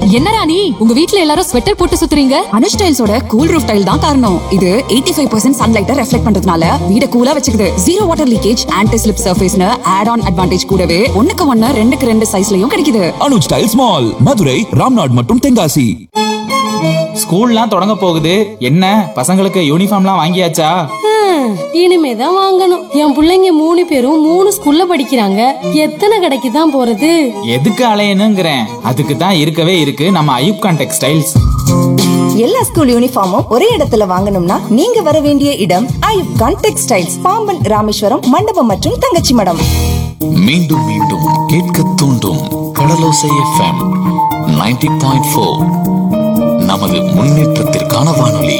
என்னடா நீ உங்க வீட்ல எல்லாரும் ஸ்வெட்டர் போட்டு சுத்துறீங்க அனுஷ் டைல்ஸோட கூல் ரூஃப் டைல் தான் காரணம் இது 85% ஃபைவ் பர்சன்ட் சன்லைட்டை ரெஃப்ளெக்ட் பண்றதுனால வீட கூலா வச்சுக்குது zero water leakage anti slip சர்ஃபேஸ்னு ஆட் ஆன் அட்வான்டேஜ் கூடவே ஒண்ணுக்கு ஒண்ணு ரெண்டுக்கு ரெண்டு சைஸ்லயும் கிடைக்குது அனுஜ் டைல்ஸ் மால் மதுரை ராம்நாட் மற்றும் தென்காசி ஸ்கூல்லாம் தொடங்க போகுது என்ன பசங்களுக்கு யூனிஃபார்ம்லாம் வாங்கியாச்சா ஹம், இனிமேதான் வாங்கணும் என் புள்ளைங்க மூணு பேரும் மூணு ஸ்கூல்ல படிக்கிறாங்க எத்தனை கடைக்கு தான் போறது எதுக்கு அலையணுங்கிறேன் அதுக்கு தான் இருக்கவே இருக்கு நம்ம ஐயூப் கான் டெக்ஸ்டைல்ஸ் எல்லா ஸ்கூல் யூனிஃபார்மும் ஒரே இடத்துல வாங்கணும்னா நீங்க வர வேண்டிய இடம் ஐயூப் கான் டெக்ஸ்டைல்ஸ் பாம்பன் ராமேஸ்வரம் மண்டபம் மற்றும் தங்கச்சி மடம் மீண்டும் மீண்டும் கேட்க தூண்டும் கடலோசை எஃப்எம் 90.4 பாயிண்ட் ஃபோர் நமது முன்னேற்றத்திற்கான வானொலி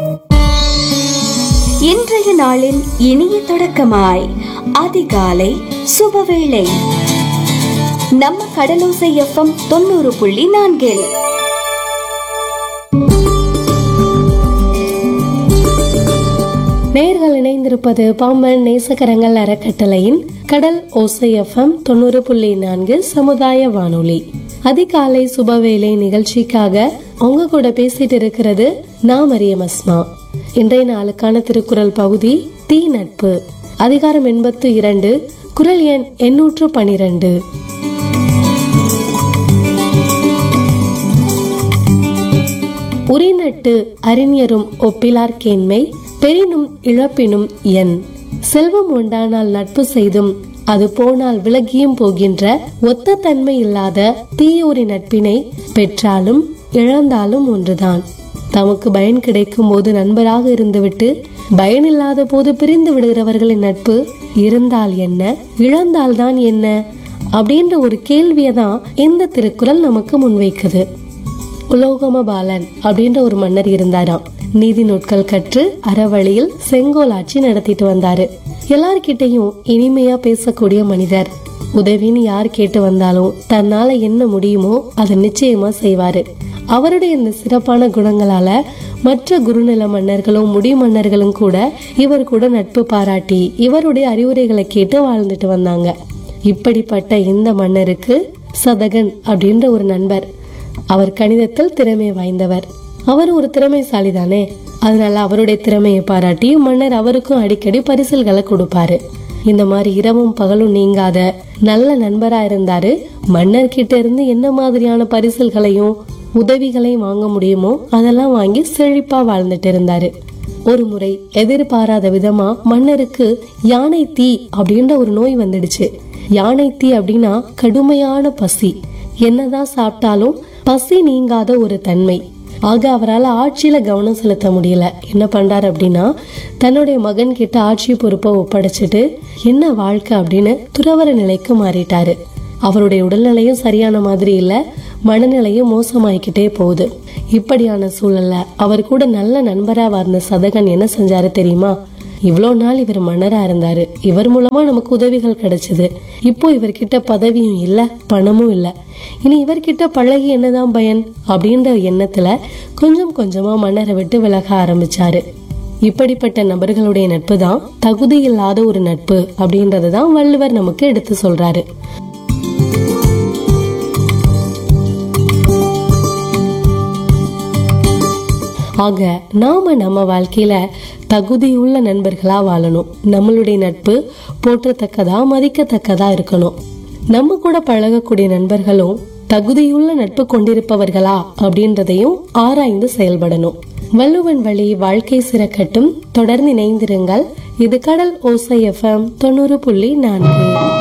இன்றைய நாளின் இனிய தொடக்கமாய் அதிகாலை சுபவேளை நம்ம கடலோசை எஃப்எம் தொண்ணூறு புள்ளி நான்கில் நேர்கள் இணைந்திருப்பது பாம்பன் நேசக்கரங்கள் அறக்கட்டளையின் கடல் ஓசை எஃப்எம் தொண்ணூறு புள்ளி நான்கு சமுதாய வானொலி அதிகாலை சுபவேளை நிகழ்ச்சிக்காக உங்க கூட பேசிட்டு இருக்கிறது நான் மரியம் அஸ்மா இன்றைய நாளுக்கான திருக்குறள் பகுதி தீ நட்பு அதிகாரம் எண்பத்து இரண்டு குரல் எண் எண்ணூற்று பனிரெண்டு உரிநட்டு அறிஞரும் ஒப்பிலார் கேண்மை பெரினும் இழப்பினும் என் செல்வம் உண்டானால் நட்பு செய்தும் அது போனால் விலகியும் போகின்ற ஒத்த தன்மை இல்லாத தீயோரி நட்பினை பெற்றாலும் இழந்தாலும் ஒன்றுதான் தமக்கு பயன் கிடைக்கும் போது நண்பராக இருந்துவிட்டு பயனில்லாத போது பிரிந்து விடுகிறவர்களின் நட்பு இருந்தால் என்ன இழந்தால்தான் என்ன அப்படின்ற ஒரு கேள்வியை தான் இந்த திருக்குறள் நமக்கு முன்வைக்குது உலோகம பாலன் அப்படின்ற ஒரு மன்னர் இருந்தாராம் நீதி நூட்கள் கற்று அறவழியில் செங்கோல் ஆட்சி நடத்திட்டு வந்தாரு எல்லார்கிட்டையும் இனிமையா பேசக்கூடிய மனிதர் உதவின்னு யார் கேட்டு வந்தாலும் தன்னால என்ன முடியுமோ அதை நிச்சயமா செய்வாரு அவருடைய இந்த சிறப்பான குணங்களால மற்ற குருநில மன்னர்களும் முடி மன்னர்களும் கூட இவர் கூட நட்பு பாராட்டி இவருடைய அறிவுரைகளை கேட்டு வாழ்ந்துட்டு வந்தாங்க இப்படிப்பட்ட இந்த மன்னருக்கு சதகன் அப்படின்ற ஒரு நண்பர் அவர் கணிதத்தில் திறமை வாய்ந்தவர் அவர் ஒரு திறமைசாலி தானே அதனால அவருடைய திறமையை பாராட்டி மன்னர் அவருக்கும் அடிக்கடி பரிசில்களை கொடுப்பாரு இந்த மாதிரி இரவும் பகலும் நீங்காத நல்ல நண்பரா இருந்தாரு மன்னர் கிட்ட இருந்து என்ன மாதிரியான பரிசில்களையும் உதவிகளையும் வாங்க முடியுமோ அதெல்லாம் வாங்கி செழிப்பா வாழ்ந்துட்டு இருந்தாரு ஒரு முறை எதிர்பாராத விதமா மன்னருக்கு யானை தீ அப்படின்ற ஒரு நோய் வந்துடுச்சு யானை தீ அப்படின்னா கடுமையான பசி என்னதான் சாப்பிட்டாலும் பசி நீங்காத ஒரு தன்மை ஆக அவரால் ஆட்சியில கவனம் செலுத்த முடியல என்ன பண்றாரு அப்படின்னா தன்னுடைய மகன் கிட்ட ஆட்சி பொறுப்பை ஒப்படைச்சிட்டு என்ன வாழ்க்கை அப்படின்னு துறவர நிலைக்கு மாறிட்டாரு அவருடைய உடல்நிலையும் சரியான மாதிரி இல்ல மனநிலையும் மோசமாயிக்கிட்டே போகுது இப்படியான சூழல்ல அவர் கூட நல்ல நண்பரா வாழ்ந்த சதகன் என்ன செஞ்சாரு தெரியுமா இவ்வளோ நாள் இவர் மன்னரா இருந்தாரு இவர் மூலமா நமக்கு உதவிகள் கிடைச்சது இப்போ இவர்கிட்ட பதவியும் இல்ல பணமும் இல்ல இனி இவர்கிட்ட பழகி என்னதான் பயன் அப்படின்ற எண்ணத்துல கொஞ்சம் கொஞ்சமா மன்னரை விட்டு விலக ஆரம்பிச்சாரு இப்படிப்பட்ட நபர்களுடைய நட்பு தான் தகுதி இல்லாத ஒரு நட்பு அப்படின்றத தான் வள்ளுவர் நமக்கு எடுத்து சொல்றாரு ஆக நாம நம்ம வாழ்க்கையில தகுதியுள்ள நண்பர்களா வாழணும் நம்மளுடைய நட்பு போற்றத்தக்கதா மதிக்கத்தக்கதா இருக்கணும் நம்ம கூட பழகக்கூடிய நண்பர்களும் தகுதியுள்ள நட்பு கொண்டிருப்பவர்களா அப்படின்றதையும் ஆராய்ந்து செயல்படணும் வள்ளுவன் வழி வாழ்க்கை சிறக்கட்டும் தொடர்ந்து இணைந்திருங்கள் இது கடல் ஓசை எஃப்எம் தொண்ணூறு புள்ளி நான்கு